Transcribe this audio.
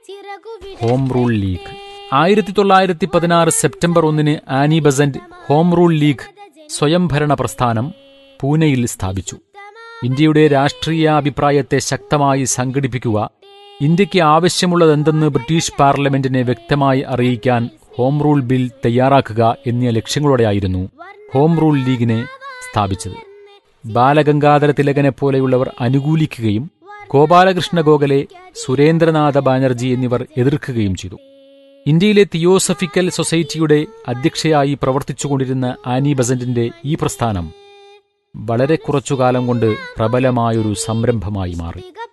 home rule league ആയിരത്തി തൊള്ളായിരത്തി പതിനാറ് സെപ്റ്റംബർ ഒന്നിന് Annie Besant home rule league സ്വയംഭരണ പ്രസ്ഥാനം പൂനെയിൽ സ്ഥാപിച്ചു ഇന്ത്യയുടെ രാഷ്ട്രീയ അഭിപ്രായത്തെ ശക്തമായി സംഘടിപ്പിക്കുക ഇന്ത്യക്ക് ആവശ്യമുള്ളതെന്തെന്ന് ബ്രിട്ടീഷ് പാർലമെന്റിനെ വ്യക്തമായി അറിയിക്കാൻ ഹോം റൂൾ ബിൽ തയ്യാറാക്കുക എന്നീ ലക്ഷ്യങ്ങളോടെയായിരുന്നു ഹോം റൂൾ ലീഗിനെ സ്ഥാപിച്ചത് ബാലഗംഗാധര തിലകനെ പോലെയുള്ളവർ അനുകൂലിക്കുകയും ഗോപാലകൃഷ്ണ ഗോഖലെ സുരേന്ദ്രനാഥ ബാനർജി എന്നിവർ എതിർക്കുകയും ചെയ്തു ഇന്ത്യയിലെ തിയോസഫിക്കൽ സൊസൈറ്റിയുടെ അധ്യക്ഷയായി പ്രവർത്തിച്ചുകൊണ്ടിരുന്ന ആനി ബസന്റിന്റെ ഈ പ്രസ്ഥാനം വളരെ കുറച്ചുകാലം കൊണ്ട് പ്രബലമായൊരു സംരംഭമായി മാറി